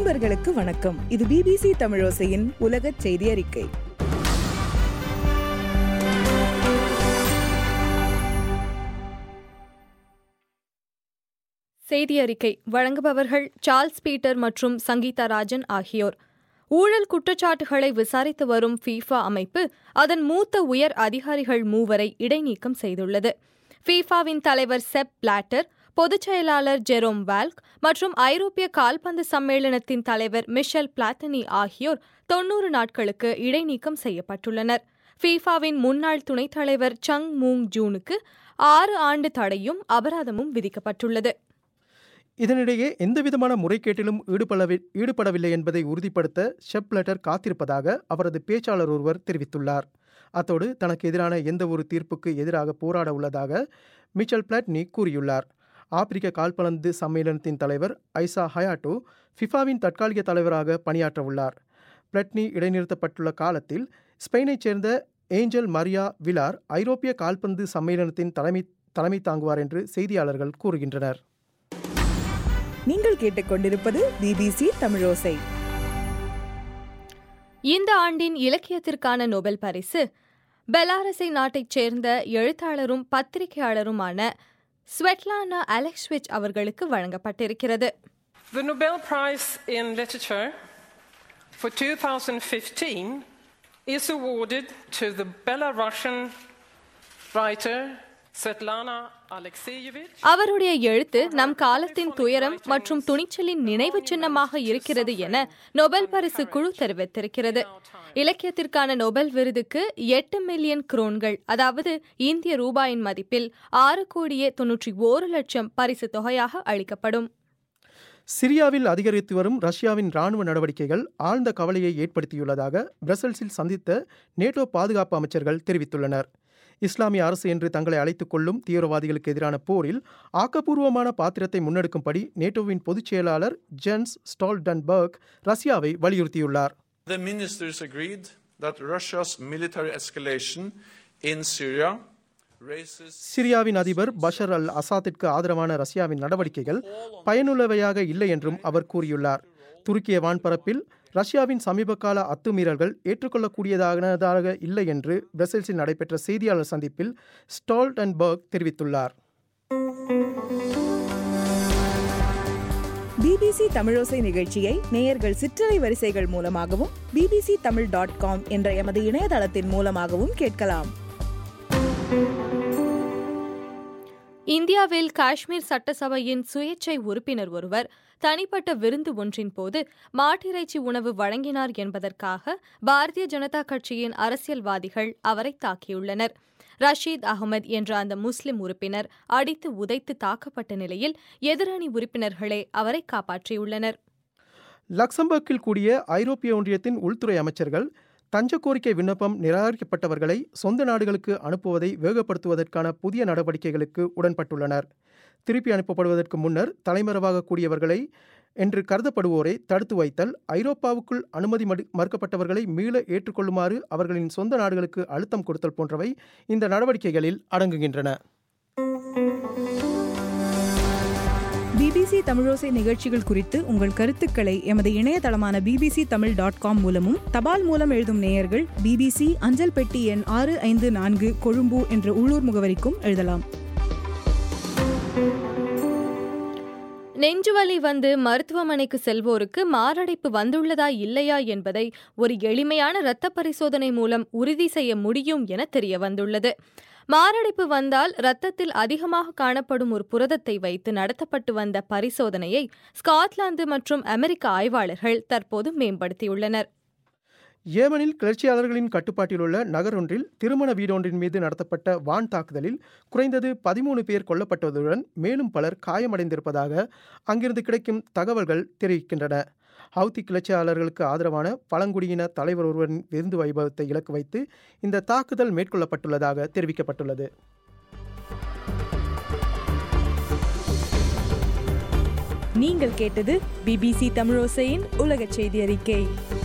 அன்பர்களுக்கு வணக்கம் இது பிபிசி தமிழோசையின் உலக செய்தி அறிக்கை செய்தி அறிக்கை வழங்குபவர்கள் சார்ல்ஸ் பீட்டர் மற்றும் சங்கீதா ராஜன் ஆகியோர் ஊழல் குற்றச்சாட்டுகளை விசாரித்து வரும் ஃபீஃபா அமைப்பு அதன் மூத்த உயர் அதிகாரிகள் மூவரை இடைநீக்கம் செய்துள்ளது ஃபீஃபாவின் தலைவர் செப் பிளாட்டர் பொதுச் செயலாளர் ஜெரோம் வால்க் மற்றும் ஐரோப்பிய கால்பந்து சம்மேளனத்தின் தலைவர் மிஷல் பிளாத்தனி ஆகியோர் தொன்னூறு நாட்களுக்கு இடைநீக்கம் செய்யப்பட்டுள்ளனர் ஃபீஃபாவின் முன்னாள் துணைத் தலைவர் சங் மூங் ஜூனுக்கு ஆறு ஆண்டு தடையும் அபராதமும் விதிக்கப்பட்டுள்ளது இதனிடையே எந்தவிதமான முறைகேட்டிலும் ஈடுபடவி ஈடுபடவில்லை என்பதை உறுதிப்படுத்த ஷெப்லெட்டர் காத்திருப்பதாக அவரது பேச்சாளர் ஒருவர் தெரிவித்துள்ளார் அத்தோடு தனக்கு எதிரான எந்த ஒரு தீர்ப்புக்கு எதிராக போராட உள்ளதாக மிச்சல் பிளாட்னி கூறியுள்ளார் ஆப்பிரிக்க கால்பந்து சம்மேளனத்தின் தலைவர் ஐசா ஹயாட்டோ ஃபிஃபாவின் தற்காலிக தலைவராக பணியாற்ற உள்ளார் பிளட்னி இடைநிறுத்தப்பட்டுள்ள காலத்தில் ஸ்பெயினைச் சேர்ந்த ஏஞ்சல் மரியா விலார் ஐரோப்பிய கால்பந்து சம்மேளனத்தின் தலைமை தலைமை தாங்குவார் என்று செய்தியாளர்கள் கூறுகின்றனர் நீங்கள் கேட்டுக்கொண்டிருப்பது பிபிசி தமிழோசை இந்த ஆண்டின் இலக்கியத்திற்கான நோபல் பரிசு பெலாரஸை நாட்டைச் சேர்ந்த எழுத்தாளரும் பத்திரிகையாளருமான ஸ்வெட்லானா அலெக்ஸ்விச் அவர்களுக்கு வழங்கப்பட்டிருக்கிறது The Nobel Prize in Literature for 2015 is awarded to the Belarusian writer Svetlana Alexeyevich. அவருடைய எழுத்து நம் காலத்தின் துயரம் மற்றும் துணிச்சலின் நினைவு சின்னமாக இருக்கிறது என நோபல் பரிசு குழு தெரிவித்திருக்கிறது இலக்கியத்திற்கான நோபல் விருதுக்கு எட்டு மில்லியன் குரோன்கள் அதாவது இந்திய ரூபாயின் மதிப்பில் ஆறு கோடியே தொன்னூற்றி ஓரு லட்சம் பரிசு தொகையாக அளிக்கப்படும் சிரியாவில் அதிகரித்து வரும் ரஷ்யாவின் ராணுவ நடவடிக்கைகள் ஆழ்ந்த கவலையை ஏற்படுத்தியுள்ளதாக பிரசல்ஸில் சந்தித்த நேட்டோ பாதுகாப்பு அமைச்சர்கள் தெரிவித்துள்ளனர் இஸ்லாமிய அரசு என்று தங்களை அழைத்துக் கொள்ளும் தீவிரவாதிகளுக்கு எதிரான போரில் ஆக்கப்பூர்வமான பாத்திரத்தை முன்னெடுக்கும்படி நேட்டோவின் பொதுச் செயலாளர் ஜென்ஸ் ஸ்டால்டன்பர்க் ரஷ்யாவை வலியுறுத்தியுள்ளார் The ministers agreed that Russia's military escalation in Syria raises சிரியாவின் அதிபர் பஷர் அல் அசாத்திற்கு ஆதரவான ரஷ்யாவின் நடவடிக்கைகள் பயனுள்ளவையாக இல்லை என்றும் அவர் கூறியுள்ளார் துருக்கிய வான்பரப்பில் ரஷ்யாவின் சமீபகால அத்துமீறல்கள் ஏற்றுக்கொள்ளக்கூடியதாக இல்லை என்று பிரசல்ஸில் நடைபெற்ற செய்தியாளர் சந்திப்பில் ஸ்டால்டன்பர்க் தெரிவித்துள்ளார் பிபிசி தமிழோசை நிகழ்ச்சியை நேயர்கள் சிற்றலை வரிசைகள் மூலமாகவும் பிபிசி தமிழ் டாட் காம் என்ற எமது இணையதளத்தின் மூலமாகவும் கேட்கலாம் இந்தியாவில் காஷ்மீர் சட்டசபையின் சுயேட்சை உறுப்பினர் ஒருவர் தனிப்பட்ட விருந்து ஒன்றின் போது மாட்டிறைச்சி உணவு வழங்கினார் என்பதற்காக பாரதிய ஜனதா கட்சியின் அரசியல்வாதிகள் அவரை தாக்கியுள்ளனர் ரஷீத் அகமது என்ற அந்த முஸ்லிம் உறுப்பினர் அடித்து உதைத்து தாக்கப்பட்ட நிலையில் எதிரணி உறுப்பினர்களே அவரை காப்பாற்றியுள்ளனர் லக்சம்பர்க்கில் கூடிய ஐரோப்பிய ஒன்றியத்தின் உள்துறை அமைச்சர்கள் தஞ்ச கோரிக்கை விண்ணப்பம் நிராகரிக்கப்பட்டவர்களை சொந்த நாடுகளுக்கு அனுப்புவதை வேகப்படுத்துவதற்கான புதிய நடவடிக்கைகளுக்கு உடன்பட்டுள்ளனர் திருப்பி அனுப்பப்படுவதற்கு முன்னர் தலைமறைவாக கூடியவர்களை என்று கருதப்படுவோரை தடுத்து வைத்தல் ஐரோப்பாவுக்குள் அனுமதி மறு- மறுக்கப்பட்டவர்களை மீள ஏற்றுக்கொள்ளுமாறு அவர்களின் சொந்த நாடுகளுக்கு அழுத்தம் கொடுத்தல் போன்றவை இந்த நடவடிக்கைகளில் அடங்குகின்றன பிபிசி தமிழோசை நிகழ்ச்சிகள் குறித்து உங்கள் கருத்துக்களை எமது இணையதளமான பிபிசி தமிழ் டாட் காம் மூலமும் தபால் மூலம் எழுதும் நேயர்கள் பிபிசி அஞ்சல் பெட்டி எண் ஆறு ஐந்து நான்கு கொழும்பு என்ற உள்ளூர் முகவரிக்கும் எழுதலாம் நெஞ்சுவலி வந்து மருத்துவமனைக்கு செல்வோருக்கு மாரடைப்பு வந்துள்ளதா இல்லையா என்பதை ஒரு எளிமையான இரத்த பரிசோதனை மூலம் உறுதி செய்ய முடியும் என தெரிய வந்துள்ளது மாரடைப்பு வந்தால் இரத்தத்தில் அதிகமாக காணப்படும் ஒரு புரதத்தை வைத்து நடத்தப்பட்டு வந்த பரிசோதனையை ஸ்காட்லாந்து மற்றும் அமெரிக்க ஆய்வாளர்கள் தற்போது மேம்படுத்தியுள்ளனர் ஏமனில் கிளர்ச்சியாளர்களின் கட்டுப்பாட்டில் உள்ள நகர் ஒன்றில் திருமண வீடொன்றின் மீது நடத்தப்பட்ட வான் தாக்குதலில் குறைந்தது பதிமூணு பேர் கொல்லப்பட்டதுடன் மேலும் பலர் காயமடைந்திருப்பதாக அங்கிருந்து கிடைக்கும் தகவல்கள் தெரிவிக்கின்றன ஹவுதி கிளர்ச்சியாளர்களுக்கு ஆதரவான பழங்குடியின தலைவர் ஒருவரின் விருந்து வைபவத்தை இலக்கு வைத்து இந்த தாக்குதல் மேற்கொள்ளப்பட்டுள்ளதாக தெரிவிக்கப்பட்டுள்ளது நீங்கள் கேட்டது பிபிசி தமிழோசையின் உலக செய்தி அறிக்கை